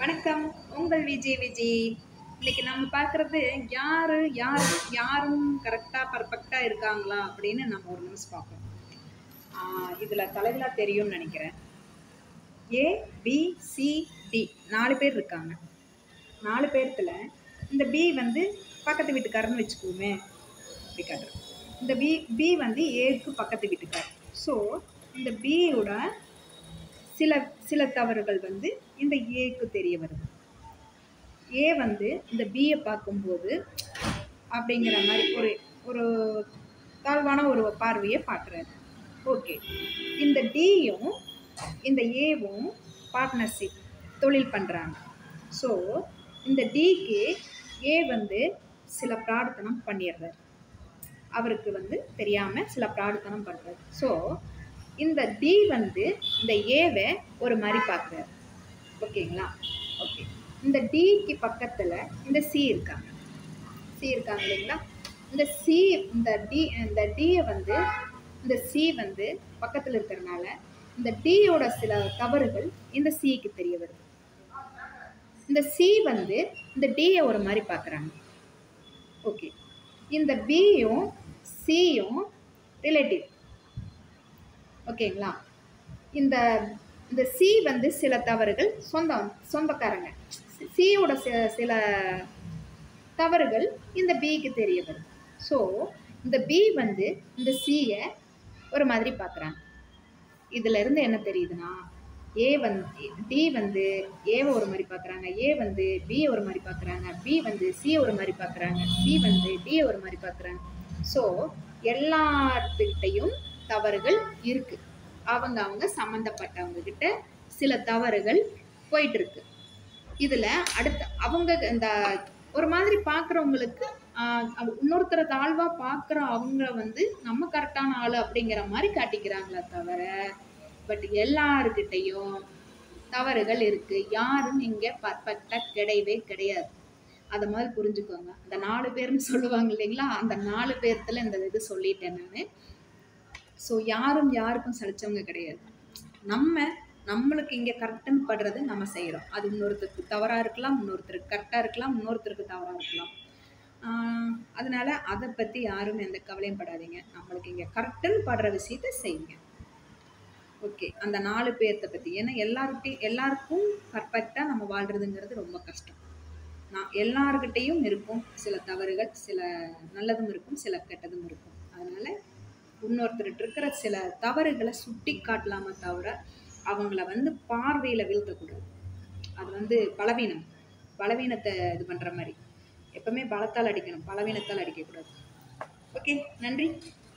வணக்கம் உங்கள் விஜய் விஜய் இன்னைக்கு நம்ம பார்க்குறது யாரு யார் யாரும் கரெக்டாக பர்ஃபெக்டாக இருக்காங்களா அப்படின்னு நம்ம ஒரு நியூஸ் பார்ப்போம் இதில் தலைகளாக தெரியும்னு நினைக்கிறேன் ஏ பி சி டி நாலு பேர் இருக்காங்க நாலு பேர்த்துல இந்த பி வந்து பக்கத்து வீட்டுக்காரன்னு வச்சுக்குவோமே அப்படி காட்டுறேன் இந்த பி பி வந்து ஏக்கு பக்கத்து வீட்டுக்காரர் ஸோ இந்த பியோட சில சில தவறுகள் வந்து இந்த ஏக்கு தெரிய வருது ஏ வந்து இந்த பியை பார்க்கும்போது அப்படிங்கிற மாதிரி ஒரு ஒரு தாழ்வான ஒரு பார்வையை பார்க்குறாரு ஓகே இந்த டியும் இந்த ஏவும் பார்ட்னர்ஷிப் தொழில் பண்ணுறாங்க ஸோ இந்த டிக்கு ஏ வந்து சில பிரார்த்தனம் பண்ணிடுறாரு அவருக்கு வந்து தெரியாமல் சில பிரார்த்தனம் பண்ணுறாரு ஸோ இந்த டி வந்து இந்த ஏவை ஒரு மாதிரி பார்க்குறாரு ஓகேங்களா ஓகே இந்த டிக்கு பக்கத்தில் இந்த சி இருக்காங்க சி இருக்காங்க இல்லைங்களா இந்த சி இந்த டி இந்த டியை வந்து இந்த சி வந்து பக்கத்தில் இருக்கிறனால இந்த டியோட சில தவறுகள் இந்த சிக்கு தெரிய வருது இந்த சி வந்து இந்த டியை ஒரு மாதிரி பார்க்குறாங்க ஓகே இந்த பியும் சியும் ரிலேட்டிவ் ஓகேங்களா இந்த இந்த சி வந்து சில தவறுகள் சொந்தம் சொந்தக்காரங்க சியோட சில சில தவறுகள் இந்த பிக்கு தெரிய வருது ஸோ இந்த பி வந்து இந்த சியை ஒரு மாதிரி பார்க்குறாங்க இதில் இருந்து என்ன தெரியுதுன்னா ஏ வந்து டி வந்து ஏவை ஒரு மாதிரி பார்க்குறாங்க ஏ வந்து பியை ஒரு மாதிரி பார்க்குறாங்க பி வந்து சியை ஒரு மாதிரி பார்க்குறாங்க சி வந்து டியை ஒரு மாதிரி பார்க்குறாங்க ஸோ எல்லாத்துக்கிட்டையும் தவறுகள் இருக்குது அவங்க அவங்க சம்மந்தப்பட்டவங்க கிட்ட சில தவறுகள் போயிட்டு இருக்கு இதில் அடுத்த அவங்க இந்த ஒரு மாதிரி பார்க்குறவங்களுக்கு இன்னொருத்தரை தாழ்வாக பார்க்குற அவங்க வந்து நம்ம கரெக்டான ஆள் அப்படிங்கிற மாதிரி காட்டிக்கிறாங்களே தவிர பட் எல்லாருக்கிட்டையும் தவறுகள் இருக்குது யாரும் இங்கே பர்ஃபெக்டாக கிடையவே கிடையாது அதை மாதிரி புரிஞ்சுக்கோங்க அந்த நாலு பேர்னு சொல்லுவாங்க இல்லைங்களா அந்த நாலு பேர்த்துல இந்த இது சொல்லிட்டேன் நான் ஸோ யாரும் யாருக்கும் சலிச்சவங்க கிடையாது நம்ம நம்மளுக்கு இங்கே கரெக்டுன்னு படுறது நம்ம செய்கிறோம் அது இன்னொருத்தருக்கு தவறாக இருக்கலாம் இன்னொருத்தருக்கு கரெக்டாக இருக்கலாம் இன்னொருத்தருக்கு தவறாக இருக்கலாம் அதனால் அதை பற்றி யாரும் எந்த கவலையும் படாதீங்க நம்மளுக்கு இங்கே கரெக்டுன்னு படுற விஷயத்த செய்யுங்க ஓகே அந்த நாலு பேர்த்த பற்றி ஏன்னா எல்லாருக்கிட்டையும் எல்லாருக்கும் பர்ஃபெக்டாக நம்ம வாழ்கிறதுங்கிறது ரொம்ப கஷ்டம் நான் எல்லாருக்கிட்டேயும் இருக்கும் சில தவறுகள் சில நல்லதும் இருக்கும் சில கெட்டதும் இருக்கும் அதனால் இன்னொருத்தர்கிட்ட இருக்கிற சில தவறுகளை சுட்டி காட்டலாமா தவிர அவங்கள வந்து பார்வையில் வீழ்த்தக்கூடாது அது வந்து பலவீனம் பலவீனத்தை இது பண்ணுற மாதிரி எப்பவுமே பலத்தால் அடிக்கணும் பலவீனத்தால் அடிக்கக்கூடாது ஓகே நன்றி